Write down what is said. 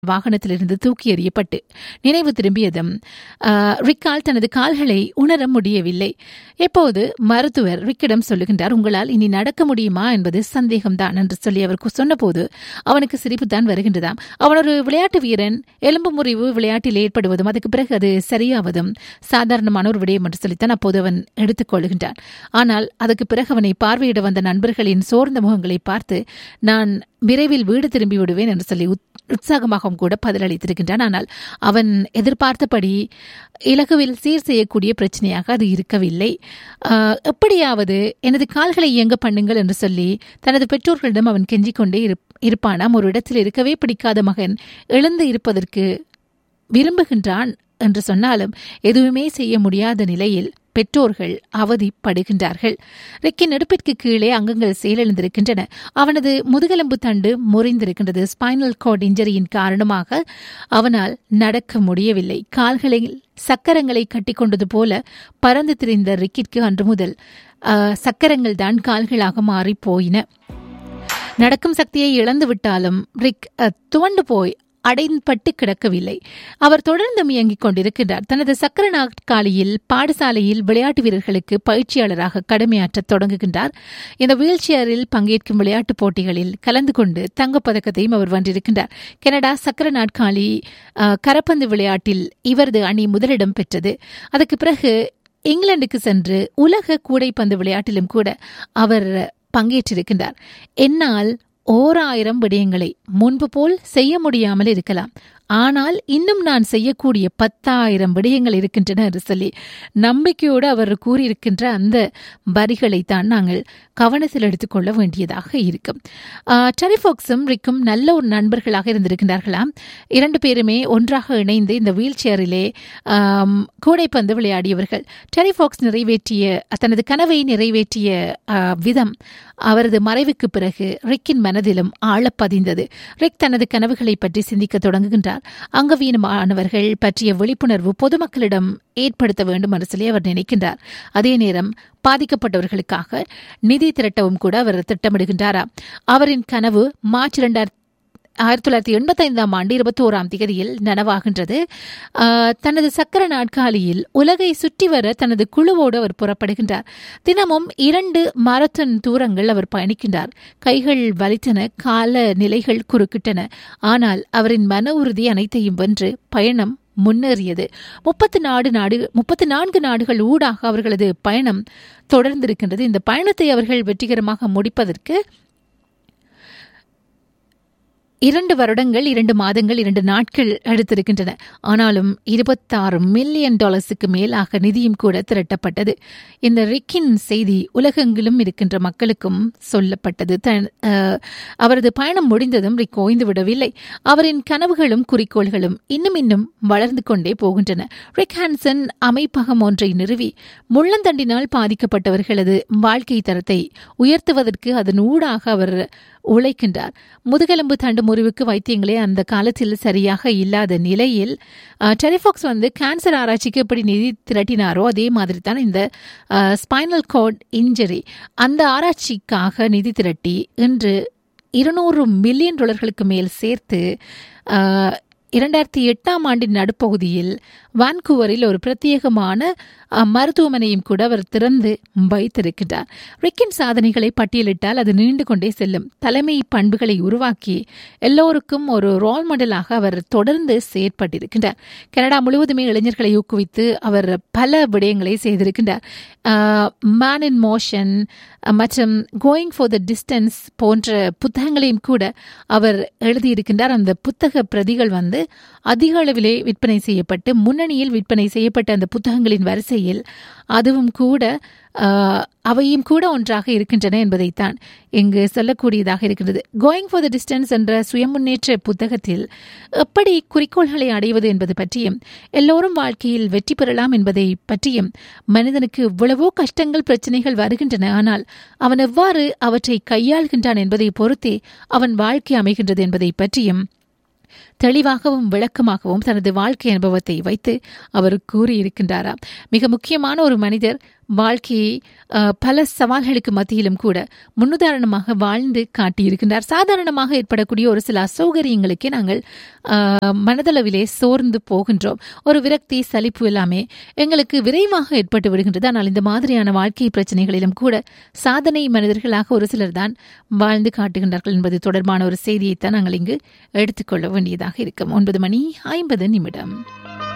வாகனத்திலிருந்து தூக்கி எறியப்பட்டு நினைவு திரும்பியதும் ஆஹ், ரிக்கால் தனது கால்களை உணர முடியவில்லை எப்போது மருத்துவர் ரிக்கிடம் சொல்லுகின்றார் உங்களால் இனி நடக்க முடியுமா என்பது சந்தேகம்தான் என்று சொல்லி அவர் கு- சொன்னபோது அவனுக்கு சிரிப்புதான் வருகின்றதாம் அவன் ஒரு விளையாட்டு வீரன் எலும்பு முறிவு விளையாட்டில் ஏற்படுவதும் அதுக்கு பிறகு அது சரியாவதும் சாதாரணமான ஒரு விடயம் என்று சொல்லித்தான் அப்போது அவன் எடுத்துக்கொள்கின்றான் ஆனால் அதுக்கு பிறகு அவனை பார்வையிட வந்த நண்பர்களின் சோர்ந்த முகங்களை பார்த்து நான் விரைவில் வீடு திரும்பி விடுவேன் என்று சொல்லி உத்- உற்சாகமாகவும் கூட பதிலளித்திருக்கின்றான் ஆனால் அவன் எதிர்பார்த்தபடி இலகுவில் சீர் செய்யக்கூடிய பிரச்சனையாக அது இருக்கவில்லை ஆஹ், எப்படியாவது எனது கால்களை இயங்க பண்ணுங்கள் என்று சொல்லி தனது பெற்றோர்களிடம் அவன் கெஞ்சிக் கொண்டே இருப்- இருப்பானாம் ஒரு இடத்தில் இருக்கவே பிடிக்காத மகன் எழுந்து இருப்பதற்கு விரும்புகின்றான் என்று சொன்னாலும் எதுவுமே செய்ய முடியாத நிலையில் பெற்றோர்கள் அவதிப்படுகின்றார்கள் ரெக்கின் நெடுப்பிற்கு கீழே அங்கங்கள் செயலிழந்திருக்கின்றன அவனது முதுகெலும்பு தண்டு முறிந்திருக்கின்றது ஸ்பைனல் கார்டு இன்ஜரியின் காரணமாக அவனால் நடக்க முடியவில்லை கால்களில் சக்கரங்களை கட்டிக்கொண்டது போல பறந்து திரிந்த ரிக்கிற்கு அன்று முதல் ஆஹ், சக்கரங்கள் தான் கால்களாக மாறிப் போயின நடக்கும் சக்தியை இழந்து விட்டாலும் ரிக் அஹ், துவண்டு போய் அடைப்பட்டு கிடக்கவில்லை அவர் தொடர்ந்து இயங்கிக் கொண்டிருக்கின்றார் தனது சக்கர நாற்காலியில் பாடசாலையில் விளையாட்டு வீரர்களுக்கு பயிற்சியாளராக கடமையாற்றத் தொடங்குகின்றார் இந்த வீல் சேரில் பங்கேற்கும் விளையாட்டுப் போட்டிகளில் கலந்து கொண்டு தங்கப்பதக்கத்தையும் அவர் வென்றிருக்கின்றார் கனடா சக்கர நாட்காலி அஹ், கரப்பந்து விளையாட்டில் இவரது அணி முதலிடம் பெற்றது அதற்கு பிறகு இங்கிலாந்துக்கு சென்று உலக கூடைப்பந்து விளையாட்டிலும் கூட அவர் பங்கேற்றிருக்கின்றார் என்னால் ஓர் ஆயிரம் விடயங்களை முன்பு போல் செய்ய முடியாமல் இருக்கலாம் ஆனால் இன்னும் நான் செய்யக்கூடிய பத்தாயிரம் விடயங்கள் இருக்கின்றன என்று சொல்லி நம்பிக்கையோடு அவர் கூறியிருக்கின்ற அந்த வரிகளைத்தான் நாங்கள் கவனத்தில் எடுத்துக்கொள்ள வேண்டியதாக இருக்கும் ஆஹ், டெரிஃபாக்ஸும் ரிக்கும் நல்ல ஒரு நண்பர்களாக இருந்திருக்கின்றார்களாம் இரண்டு பேருமே ஒன்றாக இணைந்து இந்த வீல் சேரிலே ஆம், கூடைப்பந்து விளையாடியவர்கள் டெரிஃபாக்ஸ் நிறைவேற்றிய தனது கனவை நிறைவேற்றிய ஆஹ், விதம் அவரது மறைவுக்கு பிறகு ரிக்கின் மனதிலும் ஆழப் பதிந்தது ரிக் தனது கனவுகளை பற்றி சிந்திக்க தொடங்குகின்றார் அங்கவீனமானவர்கள் பற்றிய விழிப்புணர்வு பொதுமக்களிடம் ஏற்படுத்த வேண்டும் என்று சொல்லி அவர் நினைக்கின்றார் அதே நேரம் பாதிக்கப்பட்டவர்களுக்காக நிதி திரட்டவும் கூட அவர் திட்டமிடுகின்றாராம் அவரின் கனவு மார்ச் இரண்டாயிரத்தி ஆயிரத்தி தொள்ளாயிரத்தி எண்பத்தைந்தாம் ஆண்டு இருபத்தி ஓராம் தேதியில் நனவாகின்றது ஆஹ், தனது சக்கர நாட்காலியில் உலகை சுற்றி வர தனது குழுவோடு அவர் புறப்படுகின்றார் தினமும் இரண்டு மாரத்தான் தூரங்கள் அவர் பயணிக்கின்றார் கைகள் வலித்தன கால நிலைகள் குறுக்கிட்டன ஆனால் அவரின் மன உறுதி அனைத்தையும் வென்று பயணம் முன்னேறியது முப்பத்து நாடு நாடு முப்பத்து நான்கு நாடுகள் ஊடாக அவர்களது பயணம் தொடர்ந்திருக்கின்றது இந்த பயணத்தை அவர்கள் வெற்றிகரமாக முடிப்பதற்கு இரண்டு வருடங்கள் இரண்டு மாதங்கள் இரண்டு நாட்கள் எடுத்திருக்கின்றன ஆனாலும் இருபத்தாறு மில்லியன் டாலர்ஸுக்கு மேலாக நிதியும் கூட திரட்டப்பட்டது இந்த ரிக்கின் செய்தி உலகெங்கிலும் இருக்கின்ற மக்களுக்கும் சொல்லப்பட்டது தன் அஹ், அவரது பயணம் முடிந்ததும் ரிக் ஓய்ந்து விடவில்லை அவரின் கனவுகளும் குறிக்கோள்களும் இன்னும் இன்னும் வளர்ந்து கொண்டே போகின்றன ரிக் ஹான்சன் அமைப்பகம் ஒன்றை நிறுவி முள்ளந்தண்டினால் பாதிக்கப்பட்டவர்களது வாழ்க்கை தரத்தை உயர்த்துவதற்கு அதன் ஊடாக அவர் உழைக்கின்றார் முதுகெலும்பு தண்டு முறிவுக்கு வைத்தியங்களே அந்த காலத்தில் சரியாக இல்லாத நிலையில் டெலிஃபாக்ஸ் வந்து கேன்சர் ஆராய்ச்சிக்கு எப்படி நிதி திரட்டினாரோ அதே மாதிரி தான் இந்த ஸ்பைனல் கார்ட் இன்ஜரி அந்த ஆராய்ச்சிக்காக நிதி திரட்டி இன்று இருநூறு மில்லியன் டாலர்களுக்கு மேல் சேர்த்து ஆஹ், இரண்டாயிரத்தி எட்டாம் ஆண்டின் நடுப்பகுதியில் வான்கூவரில் ஒரு பிரத்யேகமான அஹ், மருத்துவமனையும் கூட அவர் திறந்து வைத்திருக்கின்றார் ரிக்கின் சாதனைகளை பட்டியலிட்டால் அது நீண்டு கொண்டே செல்லும் தலைமை பண்புகளை உருவாக்கி எல்லோருக்கும் ஒரு ரோல் மாடலாக அவர் தொடர்ந்து செயற்பட்டிருக்கின்றார் கனடா முழுவதுமே இளைஞர்களை ஊக்குவித்து அவர் பல விடயங்களை செய்திருக்கின்றார் மேன் இன் மோஷன் மற்றும் கோயிங் ஃபார் த டிஸ்டன்ஸ் போன்ற புத்தகங்களையும் கூட அவர் எழுதியிருக்கின்றார் அந்த புத்தக பிரதிகள் வந்து அதிக அளவிலே விற்பனை செய்யப்பட்டு முன்னணியில் விற்பனை செய்யப்பட்ட அந்த புத்தகங்களின் வரிசையில் அதுவும் கூட ஆஹ், அவையும் கூட ஒன்றாக இருக்கின்றன என்பதைத்தான் இங்கு சொல்லக்கூடியதாக இருக்கின்றது கோயிங் ஃபார் த டிஸ்டன்ஸ் என்ற சுயமுன்னேற்ற புத்தகத்தில் எப்படி குறிக்கோள்களை அடைவது என்பது பற்றியும் எல்லோரும் வாழ்க்கையில் வெற்றி பெறலாம் என்பதை பற்றியும் மனிதனுக்கு இவ்வளவோ கஷ்டங்கள் பிரச்சனைகள் வருகின்றன ஆனால் அவன் எவ்வாறு அவற்றை கையாள்கின்றான் என்பதை பொறுத்தே அவன் வாழ்க்கை அமைகின்றது என்பதை பற்றியும் தெளிவாகவும் விளக்கமாகவும் தனது வாழ்க்கை அனுபவத்தை வைத்து அவர் கூறியிருக்கின்றாராம் மிக முக்கியமான ஒரு மனிதர் வாழ்க்கையை அஹ், பல சவால்களுக்கு மத்தியிலும் கூட முன்னுதாரணமாக வாழ்ந்து காட்டியிருக்கின்றார் சாதாரணமாக ஏற்படக்கூடிய ஒரு சில அசௌகரியங்களுக்கே நாங்கள் அஹ், மனதளவிலே சோர்ந்து போகின்றோம் ஒரு விரக்தி சலிப்பு எல்லாமே எங்களுக்கு விரைவாக ஏற்பட்டு விடுகின்றது ஆனால் இந்த மாதிரியான வாழ்க்கை பிரச்சனைகளிலும் கூட சாதனை மனிதர்களாக ஒரு சிலர் தான் வாழ்ந்து காட்டுகின்றார்கள் என்பது தொடர்பான ஒரு செய்தியைத்தான் நாங்கள் இங்கு எடுத்துக்கொள்ள வேண்டியதாக இருக்கும் ஒன்பது மணி ஐம்பது நிமிடம்